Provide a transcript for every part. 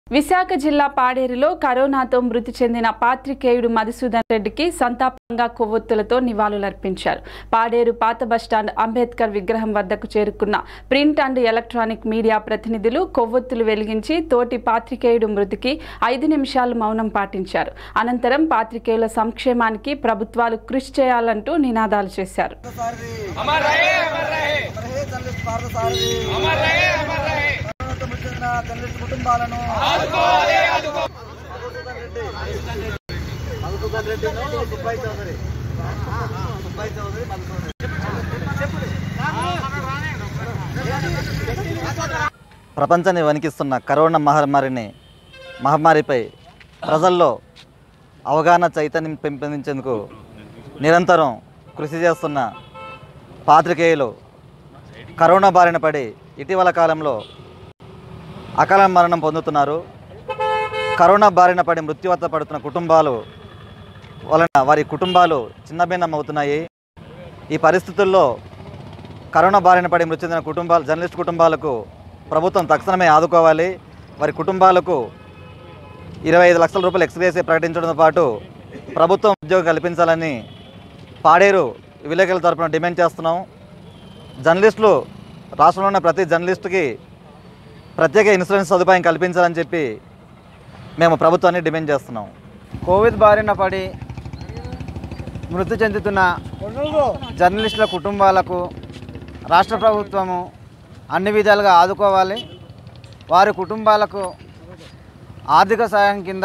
విశాఖ జిల్లా పాడేరులో కరోనాతో మృతి చెందిన పాత్రికేయుడు మధుసూదన్ రెడ్డికి సంతాపంగా కొవ్వొత్తులతో నివాళులర్పించారు పాడేరు పాత బస్టాండ్ అంబేద్కర్ విగ్రహం వద్దకు చేరుకున్న ప్రింట్ అండ్ ఎలక్ట్రానిక్ మీడియా ప్రతినిధులు కొవ్వొత్తులు వెలిగించి తోటి పాత్రికేయుడు మృతికి ఐదు నిమిషాలు మౌనం పాటించారు అనంతరం పాత్రికేయుల సంక్షేమానికి ప్రభుత్వాలు కృషి చేయాలంటూ నినాదాలు చేశారు अमर रहे अमर रहे रहे జర్నలిస్ట్ భారత సారథి అమర్ రహే అమర్ రహే చెందిన జర్నలిస్ట్ కుటుంబాలను ఆదుకోవాలి ఆదుకో మధుసూదన్ రెడ్డి మధుసూదన్ రెడ్డి సుబ్బయ్య చౌదరి సుబ్బయ్య చౌదరి మధుసూదన్ ప్రపంచాన్ని వణికిస్తున్న కరోనా మహమ్మారిని మహమ్మారిపై ప్రజల్లో అవగాహన చైతన్యం పెంపొందించేందుకు నిరంతరం కృషి చేస్తున్న పాత్రికేయులు కరోనా బారిన పడి ఇటీవల కాలంలో అకాల మరణం పొందుతున్నారు కరోనా బారిన పడి మృత్యువత పడుతున్న కుటుంబాలు వలన వారి కుటుంబాలు చిన్నభిన్నం అవుతున్నాయి ఈ పరిస్థితుల్లో కరోనా బారిన పడి మృతి చెందిన కుటుంబాలు జర్నలిస్ట్ కుటుంబాలకు ప్రభుత్వం తక్షణమే ఆదుకోవాలి వారి కుటుంబాలకు ఇరవై ఐదు లక్షల రూపాయలు ఎక్స్గ్రేసీ ప్రకటించడంతో పాటు ప్రభుత్వం ఉద్యోగం కల్పించాలని పాడేరు విలేకరుల తరపున డిమాండ్ చేస్తున్నాం జర్నలిస్టులు రాష్ట్రంలో ఉన్న ప్రతి జర్నలిస్టుకి ప్రత్యేక ఇన్సూరెన్స్ సదుపాయం కల్పించాలని చెప్పి మేము ప్రభుత్వాన్ని డిమాండ్ చేస్తున్నాం కోవిడ్ బారిన పడి మృతి చెందుతున్న జర్నలిస్టుల కుటుంబాలకు రాష్ట్ర ప్రభుత్వము అన్ని విధాలుగా ఆదుకోవాలి వారి కుటుంబాలకు ఆర్థిక సాయం కింద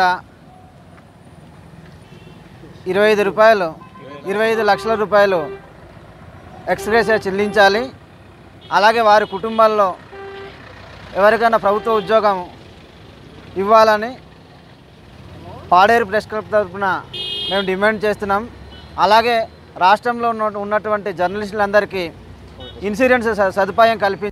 ఇరవై ఐదు రూపాయలు ఇరవై ఐదు లక్షల రూపాయలు ఎక్స్గ్రేషియా చెల్లించాలి అలాగే వారి కుటుంబాల్లో ఎవరికైనా ప్రభుత్వ ఉద్యోగం ఇవ్వాలని పాడేరు ప్రెస్ క్లబ్ తరఫున మేము డిమాండ్ చేస్తున్నాం అలాగే రాష్ట్రంలో ఉన్న ఉన్నటువంటి జర్నలిస్టులందరికీ ఇన్సూరెన్స్ స- సదుపాయం కల్పి